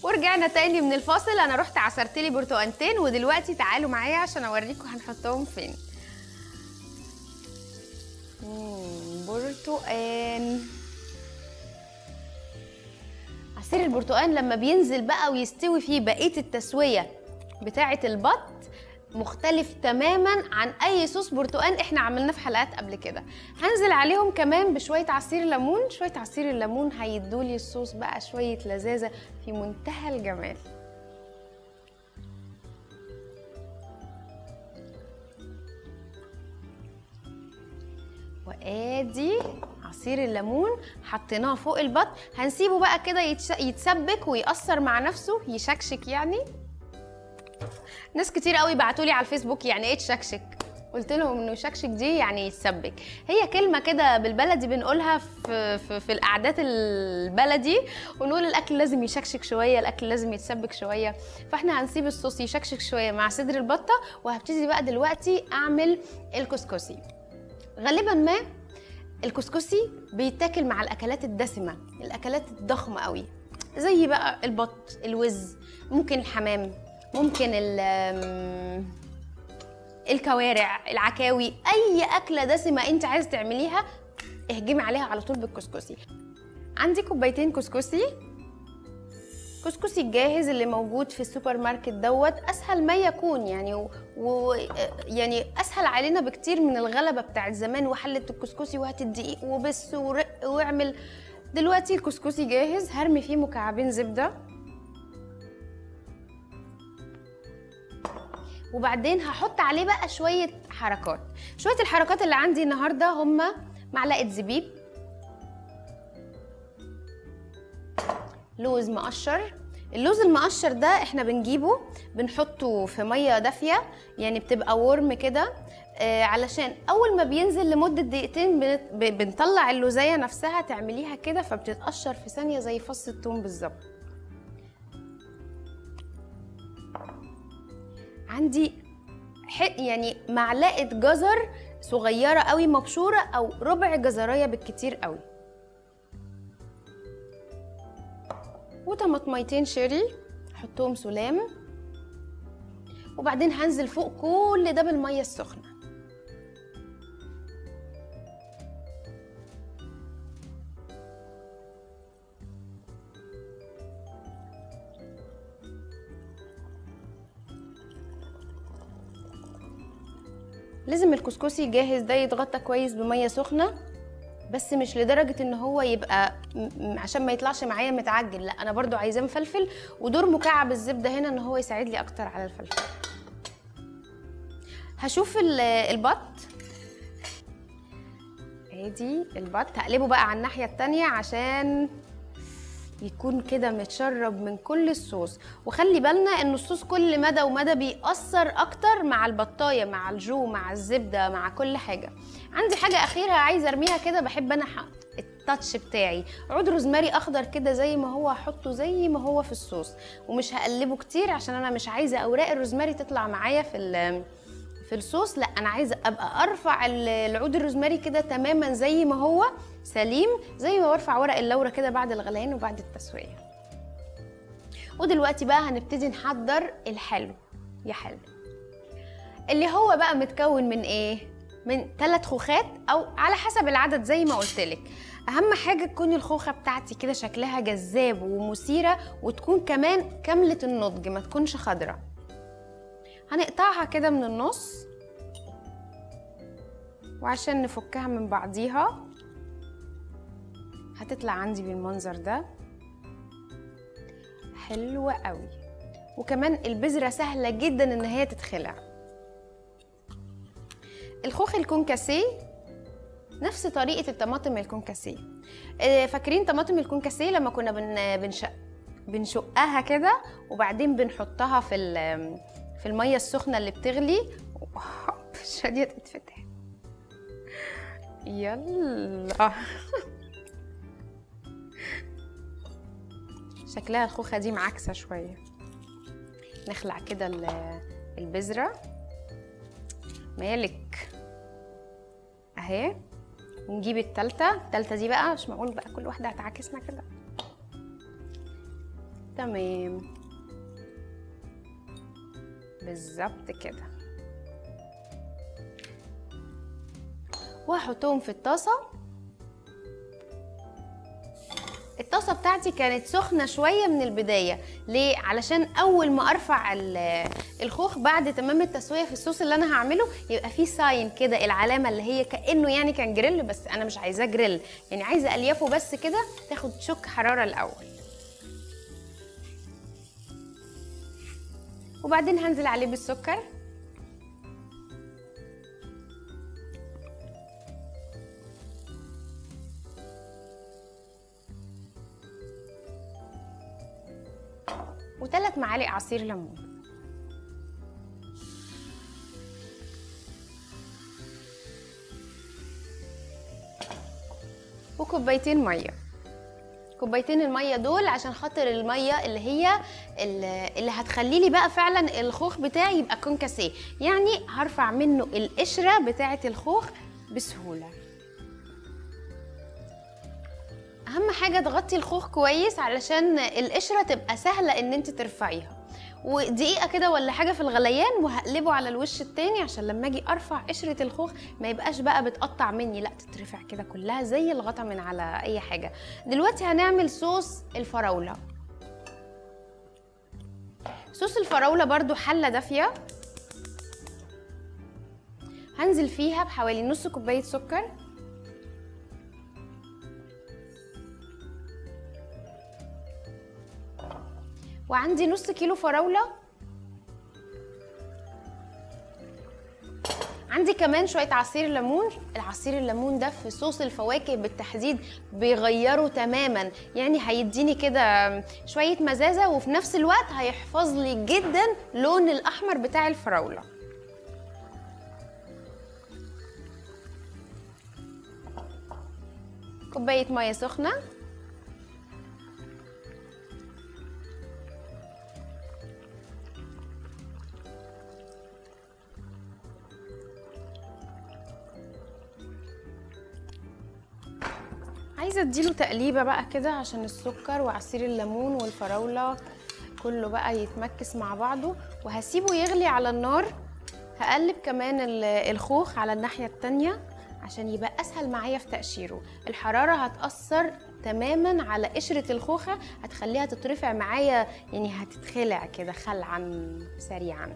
ورجعنا تاني من الفاصل انا رحت عصرت لي برتقانتين ودلوقتي تعالوا معايا عشان اوريكم هنحطهم فين مم، برتقان عصير البرتقان لما بينزل بقى ويستوي فيه بقيه التسويه بتاعه البط مختلف تماما عن اي صوص برتقان احنا عملناه في حلقات قبل كده هنزل عليهم كمان بشويه عصير ليمون شويه عصير الليمون هيدولي الصوص بقى شويه لذاذه في منتهى الجمال وادي عصير الليمون حطيناه فوق البط هنسيبه بقى كده يتش- يتسبك ويأثر مع نفسه يشكشك يعني ناس كتير قوي بعتولي على الفيسبوك يعني ايه تشكشك قلت لهم انه شكشك دي يعني يتسبك هي كلمه كده بالبلدي بنقولها في في, في القعدات البلدي ونقول الاكل لازم يشكشك شويه الاكل لازم يتسبك شويه فاحنا هنسيب الصوص يشكشك شويه مع صدر البطه وهبتدي بقى دلوقتي اعمل الكسكسي غالبا ما الكسكسي بيتاكل مع الاكلات الدسمه الاكلات الضخمه قوي زي بقى البط الوز ممكن الحمام ممكن ال آم، الكوارع العكاوي اي اكله دسمه انت عايز تعمليها اهجمي عليها على طول بالكسكسي عندي كوبايتين كسكسي كسكسي الجاهز اللي موجود في السوبر ماركت دوت اسهل ما يكون يعني و... و... يعني اسهل علينا بكتير من الغلبه بتاعت زمان وحله الكسكسي وهات الدقيق وبس ورق واعمل دلوقتي الكسكسي جاهز هرمي فيه مكعبين زبده وبعدين هحط عليه بقى شويه حركات شويه الحركات اللي عندي النهارده هما معلقه زبيب لوز مقشر اللوز المقشر ده احنا بنجيبه بنحطه في ميه دافيه يعني بتبقى ورم كده آه علشان اول ما بينزل لمده دقيقتين بنت- ب- بنطلع اللوزيه نفسها تعمليها كده فبتتقشر في ثانيه زي فص الثوم بالظبط عندي ح- يعني معلقه جزر صغيره قوي مبشوره او ربع جزرايه بالكتير قوي وطماطميتين شيري احطهم سلام وبعدين هنزل فوق كل ده بالميه السخنه لازم الكسكسي جاهز ده يتغطى كويس بميه سخنه بس مش لدرجه ان هو يبقى م- م- عشان ما يطلعش معايا متعجن لا انا برضو عايزاه مفلفل ودور مكعب الزبده هنا ان هو يساعد لي اكتر على الفلفل هشوف ال- البط ادي البط هقلبه بقى على الناحيه التانية عشان يكون كده متشرب من كل الصوص وخلي بالنا ان الصوص كل مدى ومدى بيأثر اكتر مع البطايه مع الجو مع الزبده مع كل حاجه عندي حاجه اخيره عايزه ارميها كده بحب انا ح- التاتش بتاعي عود روزماري اخضر كده زي ما هو هحطه زي ما هو في الصوص ومش هقلبه كتير عشان انا مش عايزه اوراق الروزماري تطلع معايا في ال- في الصوص لا انا عايزه ابقى ارفع ال- العود الروزماري كده تماما زي ما هو سليم زي ما برفع ورق اللورة كده بعد الغليان وبعد التسويه ودلوقتي بقى هنبتدي نحضر الحلو يا حلو اللي هو بقى متكون من ايه من ثلاث خوخات او على حسب العدد زي ما قلت لك اهم حاجه تكون الخوخه بتاعتي كده شكلها جذاب ومثيره وتكون كمان كامله النضج ما تكونش خضره هنقطعها كده من النص وعشان نفكها من بعضيها هتطلع عندي بالمنظر ده حلوة قوي وكمان البذرة سهلة جدا ان هي تتخلع الخوخ الكونكاسيه نفس طريقة الطماطم الكونكاسيه آه، فاكرين طماطم الكونكاسيه لما كنا بن بنشق بنشقها كده وبعدين بنحطها في ال- في المية السخنة اللي بتغلي وهوب، مش راضية تتفتح يلا شكلها الخوخة دي معاكسة شوية نخلع كده ال- البذرة مالك اهي ونجيب التالتة التالتة دي بقى مش معقول بقى كل واحدة هتعاكسنا كده تمام بالظبط كده وهحطهم في الطاسه الطاسه بتاعتي كانت سخنه شويه من البدايه ليه علشان اول ما ارفع ال- الخوخ بعد تمام التسويه في الصوص اللي انا هعمله يبقى فيه ساين كده العلامه اللي هي كانه يعني كان جريل بس انا مش عايزاه جريل يعني عايزه اليافه بس كده تاخد شك حراره الاول وبعدين هنزل عليه بالسكر وثلاث معالق عصير ليمون وكوبايتين ميه كوبايتين الميه دول عشان خاطر الميه اللي هي اللي اللي هتخلي لي بقى فعلا الخوخ بتاعي يبقى كونكاسيه يعني هرفع منه القشره بتاعه الخوخ بسهوله اهم حاجه تغطي الخوخ كويس علشان القشره تبقى سهله ان انت ترفعيها ودقيقه كده ولا حاجه في الغليان وهقلبه على الوش التاني عشان لما اجي ارفع قشره الخوخ ما يبقاش بقى بتقطع مني لا تترفع كده كلها زي الغطا من على اي حاجه دلوقتي هنعمل صوص الفراوله صوص الفراوله برضو حله دافيه هنزل فيها بحوالي نص كوبايه سكر وعندي نص كيلو فراولة عندي كمان شوية عصير ليمون العصير الليمون ده في صوص الفواكه بالتحديد بيغيره تماما يعني هيديني كده شوية مزازة وفي نفس الوقت هيحفظ لي جدا لون الأحمر بتاع الفراولة كوباية مية سخنة عايزه اديله تقليبه بقى كده عشان السكر وعصير الليمون والفراوله كله بقى يتمكس مع بعضه وهسيبه يغلي على النار هقلب كمان ال- الخوخ على الناحيه التانية عشان يبقى اسهل معايا في تقشيره الحراره هتاثر تماما على قشره الخوخه هتخليها تترفع معايا يعني هتتخلع كده خلعا سريعا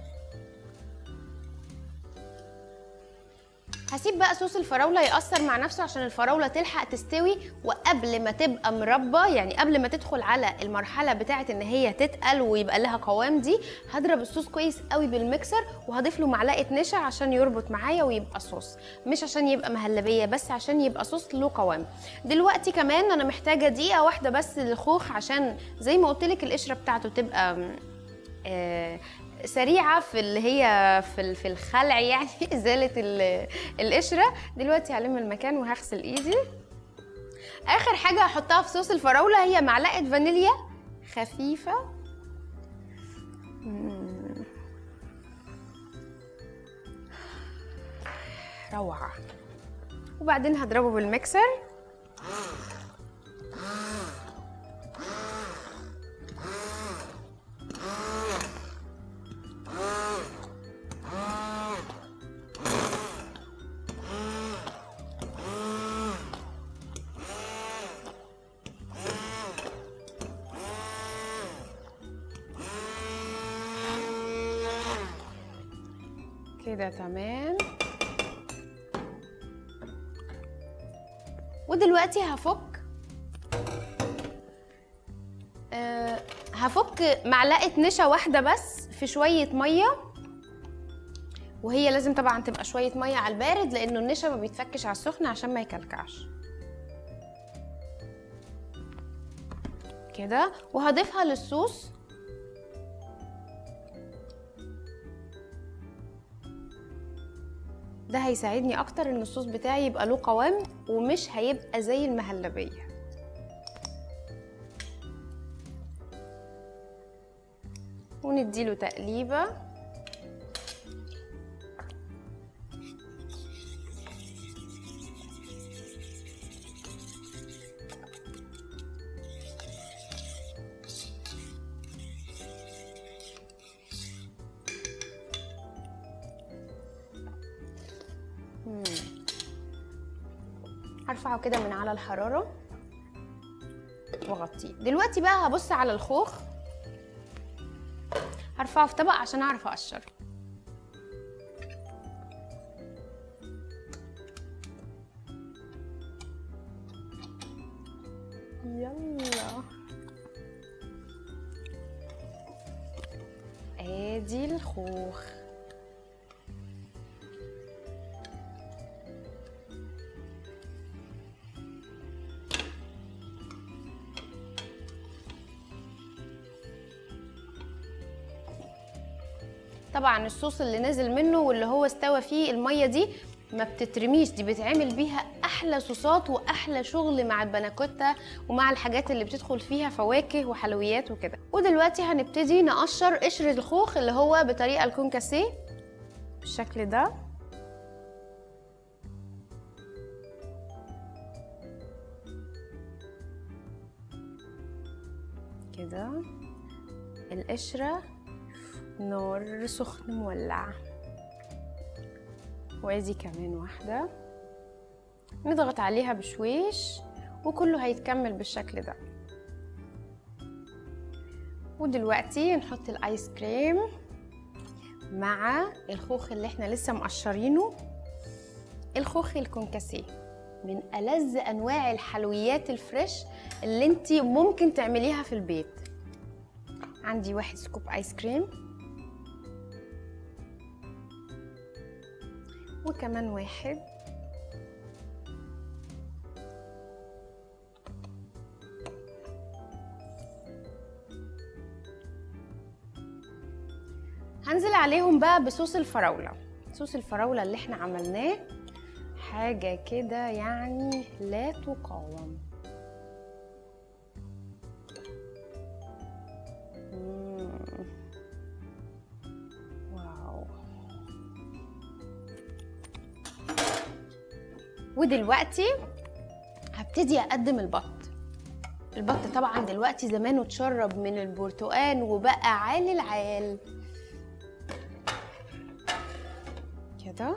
هسيب بقى صوص الفراوله يأثر مع نفسه عشان الفراوله تلحق تستوي وقبل ما تبقى مربى يعني قبل ما تدخل على المرحله بتاعه ان هي تتقل ويبقى لها قوام دي هضرب الصوص كويس قوي بالميكسر وهضيف له معلقه نشا عشان يربط معايا ويبقى صوص مش عشان يبقى مهلبيه بس عشان يبقى صوص له قوام دلوقتي كمان انا محتاجه دقيقه واحده بس للخوخ عشان زي ما قلت لك القشره بتاعته تبقى آه، سريعه في اللي هي في ال- في الخلع يعني ازاله ال- القشره دلوقتي هلم المكان وهغسل ايدي اخر حاجه هحطها في صوص الفراوله هي معلقه فانيليا خفيفه مم. روعه وبعدين هضربه بالميكسر كده تمام ودلوقتي هفك أه هفك معلقه نشا واحده بس في شويه ميه وهي لازم طبعا تبقى شويه ميه على البارد لانه النشا ما بيتفكش على السخن عشان ما يكلكعش كده وهضيفها للصوص ده هيساعدني اكتر ان الصوص بتاعي يبقى له قوام ومش هيبقى زي المهلبيه ونديله تقليبه هرفعه كده من على الحراره واغطيه دلوقتي بقى هبص على الخوخ هرفعه في طبق عشان اعرف اقشر يلا ادي الخوخ طبعا الصوص اللي نزل منه واللي هو استوى فيه الميه دي ما بتترميش دي بيتعمل بيها احلى صوصات واحلى شغل مع البناكوتا ومع الحاجات اللي بتدخل فيها فواكه وحلويات وكده ودلوقتي هنبتدي نقشر قشر الخوخ اللي هو بطريقه الكونكاسيه بالشكل ده كده القشره نار سخن مولع وادي كمان واحدة نضغط عليها بشويش وكله هيتكمل بالشكل ده ودلوقتي نحط الايس كريم مع الخوخ اللي احنا لسه مقشرينه الخوخ الكونكاسيه من ألذ أنواع الحلويات الفريش اللي انت ممكن تعمليها في البيت عندي واحد سكوب ايس كريم وكمان واحد هنزل عليهم بقى بصوص الفراولة صوص الفراولة اللي احنا عملناه حاجة كده يعني لا تقاوم مم. واو ودلوقتي هبتدي اقدم البط البط طبعا دلوقتي زمانه اتشرب من البرتقال وبقى عال العال كده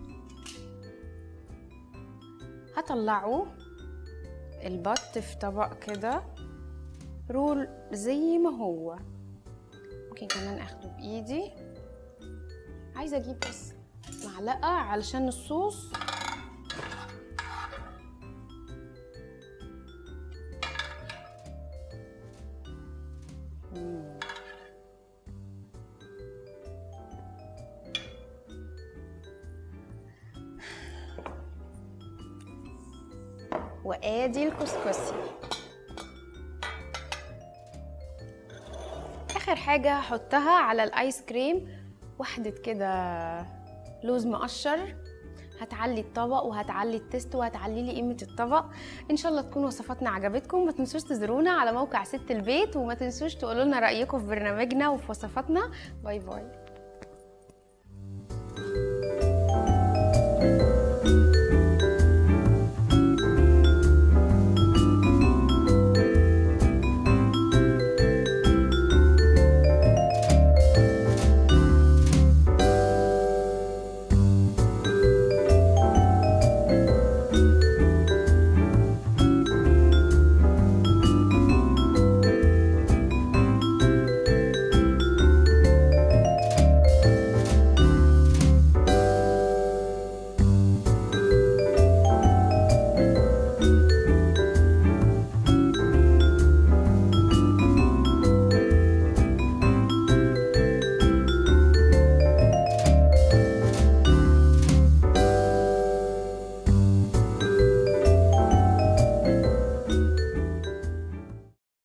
هطلعه البط في طبق كده رول زي ما هو ممكن كمان اخده بايدي عايزه اجيب بس معلقه علشان الصوص مم. وادي الكسكسي اخر حاجه هحطها على الايس كريم واحده كده لوز مقشر هتعلي الطبق وهتعلي التست وهتعلي لي قيمه الطبق ان شاء الله تكون وصفاتنا عجبتكم ما تنسوش تزورونا على موقع ست البيت وما تنسوش تقولوا لنا رايكم في برنامجنا وفي وصفاتنا باي باي